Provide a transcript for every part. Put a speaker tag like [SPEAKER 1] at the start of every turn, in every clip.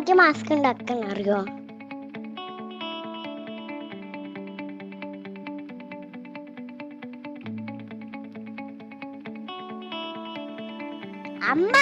[SPEAKER 1] അമ്മയ്ക്ക് മാസ്ക് ഉണ്ടാക്കാൻ അറിയോ അമ്മ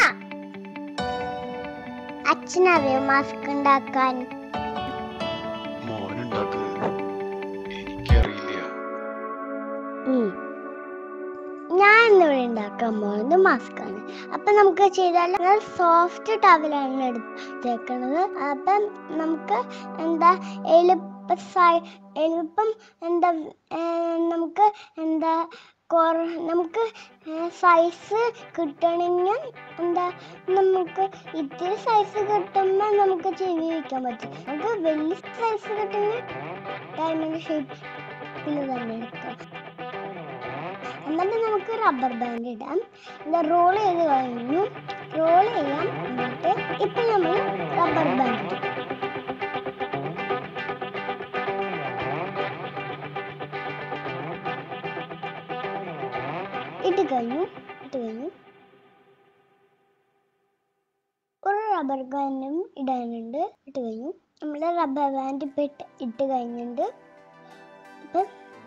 [SPEAKER 1] അച്ഛനറിയോ മാസ്ക് ഉണ്ടാക്കാൻ
[SPEAKER 2] മോനുണ്ടാക്ക് എനിക്കറിയില്ല
[SPEAKER 1] ഉം. ഞാൻ ഇന്നിവിടെ ഉണ്ടാക്കാൻ പോകുന്നത് മാസ്ക് ആണ് അപ്പൊ നമുക്ക് ചെയ്താൽ സോഫ്റ്റ് ടവലാണ് എടുത്തേക്കണത് അപ്പം നമുക്ക് എന്താ എളുപ്പ സൈ- എളുപ്പം എന്താ ഏ, നമുക്ക് എന്താ കൊറ നമുക്ക് സൈസ് കിട്ടണമെങ്കിൽ എന്താ നമുക്ക് ഇത്തിരി സൈസ് കിട്ടുമ്പോൾ നമുക്ക് ചെവി വയ്ക്കാൻ പറ്റും നമുക്ക് വലിയ സൈസ് കിട്ടുമെങ്കിൽ ഡയമണ്ട് ഷേപ്പിൽ തന്നെ എടുക്കാം എന്നിട്ട് നമുക്ക് റബ്ബർ ബാൻഡ് ഇടാം എന്താ റോൾ ചെയ്ത് കഴിഞ്ഞു റോൾ ചെയ്യാം എന്നിട്ട് ഇപ്പൊ നമ്മൾ റബ്ബർ ബാൻഡ് ഇട്ടു ഇട്ട് കഴിഞ്ഞു ഇട്ട് കഴിഞ്ഞു ഒരു റബ്ബർ ബാൻഡും ഇടാനുണ്ട് ഇട്ട് കഴിഞ്ഞു നമ്മൾ റബ്ബർ ബാൻഡ് ഇപ്പം ഇട്ട് ഇട്ട് കഴിഞ്ഞിട്ടുണ്ട് അപ്പം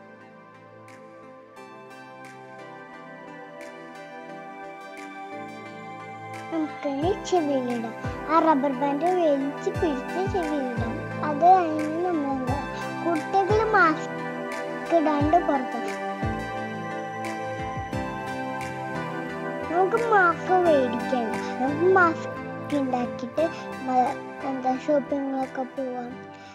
[SPEAKER 1] നമുക്കിനി ചെവിയിലിടാം ആ റബ്ബർ ബാൻഡ് വലിച്ച് പിടിച്ച് ചെവിയിലിടാം അത് കഴിഞ്ഞ് നമ്മളെന്താ കുട്ടികൾ മാസ്ക് ഇടാണ്ട് പുറത്ത് നമുക്ക് മാസ്ക് മേടിക്കണ്ട നമുക്ക് മാസ്ക് ഉണ്ടാക്കിയിട്ട് മ- എന്താ ഷോപ്പിങ്ങിലൊക്കെ പോവാം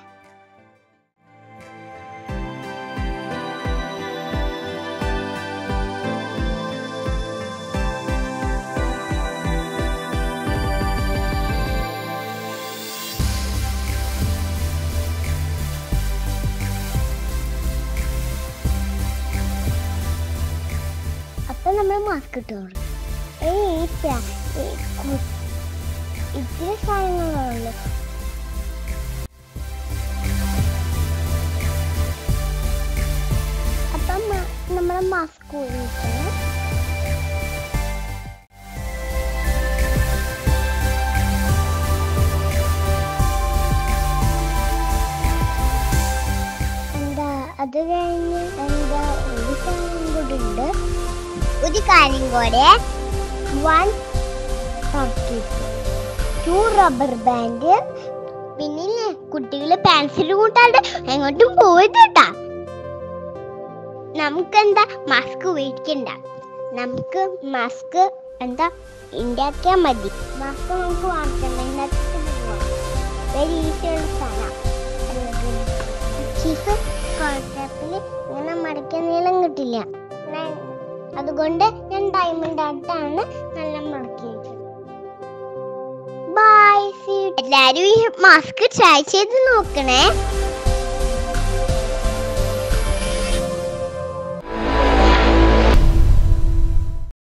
[SPEAKER 1] അപ്പൊ നമ്മൾ മാസ്ക് ഇട്ട് തുടങ്ങി ഏയ് ഈ പ്ര- ഈ കു- ഇത്തിരി സാധനങ്ങളുള്ളൂ അപ്പം നമ്മൾ മാസ്ക് ഊരിക്കണം എന്താ അത് കഴിഞ്ഞ് എന്താ ഒരു സാധനം കൂടി ഉണ്ട് ഒരു കാര്യം കൂടെ വൺ ടു റബ്ബർ ബാൻഡ് പിന്നെ കുട്ടികള് പെൻസിൽ കൂട്ടാണ്ട് എങ്ങോട്ടും പോയത് കേട്ടാ നമുക്കെന്താ മാസ്ക് മേടിക്കണ്ട നമുക്ക് മാസ്ക് എന്താ ഉണ്ടാക്കിയാൽ മതി മാസ്ക് നമുക്ക് വാങ്ങിക്കണ്ട ഇന്നത്തെ വെരി ഈസിയുള്ള സാധനം ചീഫ് കോൺട്രാക്റ്റിൽ ഇങ്ങനെ മടക്കിയ നീളം കിട്ടില്ല ഞാൻ- അതുകൊണ്ട് ഞാൻ ഡയമണ്ട് ആയിട്ടാണ് നല്ല മടക്കിയിരിക്കുന്നത് ബൈ എല്ലാരും ഈ മാസ്ക് ട്രൈ ചെയ്ത് നോക്കണേ